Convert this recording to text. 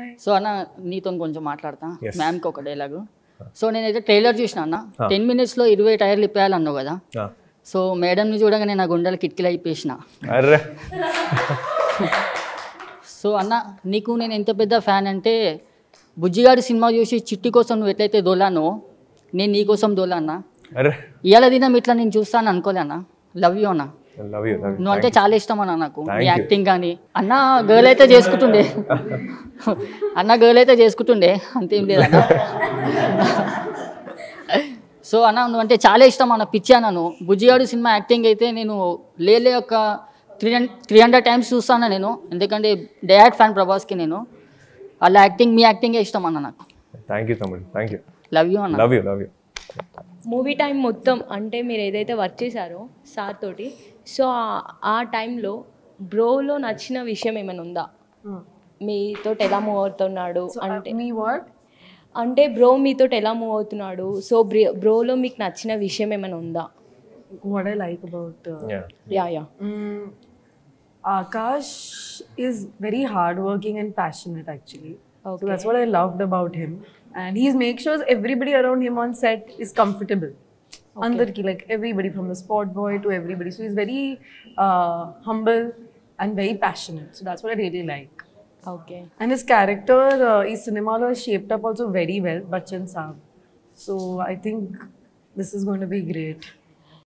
So అన్న నీతో కొంచెం మాట్లాడతా Yes. మ్యామ్కి ఒక డైలాగు సో నేనైతే ట్రైలర్ చూసిన అన్న టెన్ మినిట్స్లో ఇరవై టైర్లు ఇప్పేయాలన్నావు కదా ఆ. సో మేడంని చూడగానే నా గుండెలు కిటికీలు అయిపోయేసిన అర్రే సో అన్న నీకు నేను ఎంత పెద్ద ఫ్యాన్ అంటే బుజ్జిగాడి సినిమా చూసి చిట్టి కోసం నువ్వు ఎట్లయితే దోలానో నేను నీ కోసం దోలాన్నా అర్రే ఇవాళ దినం ఇట్లా నేను చూస్తాను అనుకోలే అన్న లవ్ యూ అన్న లవ్ యూ లవ్ నువ్వు అంటే చాలా ఇష్టం అన్న నాకు Thank నీ you. యాక్టింగ్ కానీ అన్న గర్ల్ అయితే చేసుకుంటుండే అన్న గర్ల్ అయితే చేసుకుంటుండే అంతేం లేదన్న సో అన్న నువ్వు అంటే చాలా ఇష్టం అన్న పిచ్చి అన్నాను బుజ్జిగాడు సినిమా యాక్టింగ్ అయితే నేను లేలే ఒక త్రీ త్రీ హండ్రెడ్ టైమ్స్ చూస్తాను నేను ఎందుకంటే డయాట్ ఫ్యాన్ ప్రభాస్కి నేను వాళ్ళ యాక్టింగ్ మీ యాక్టింగే ఇష్టం అన్న నాకు థ్యాంక్ యూ తమ్ముడు థ్యాంక్ యూ లవ్ యూ అన్న love you love you movie time మొత్తం అంటే మీరు ఏదైతే వర్క్ చేశారో సార్ తోటి సో ఆ- ఆ టైంలో బ్రోలో నచ్చిన విషయం ఏమైనా ఉందా మీతో ఎలా మూవ్ అవుతున్నాడు అంటే Me what? అంటే బ్రో మీతో ఎలా మూవ్ అవుతున్నాడు సో బ్రోలో మీకు నచ్చిన విషయం ఏమైనా ఉందా What I like about uh, yeah yeah yeah Mm, Akash is very hardworking and passionate, actually. So that's what I loved about him. And he makes sure everybody around him on set is comfortable. Andarki, like everybody from the sport boy to everybody. So he's very uh, humble and very passionate. So that's what I really like. Okay And his character, uh, his cinema is shaped up also very well, Bachchan Saab. So I think this is going to be great.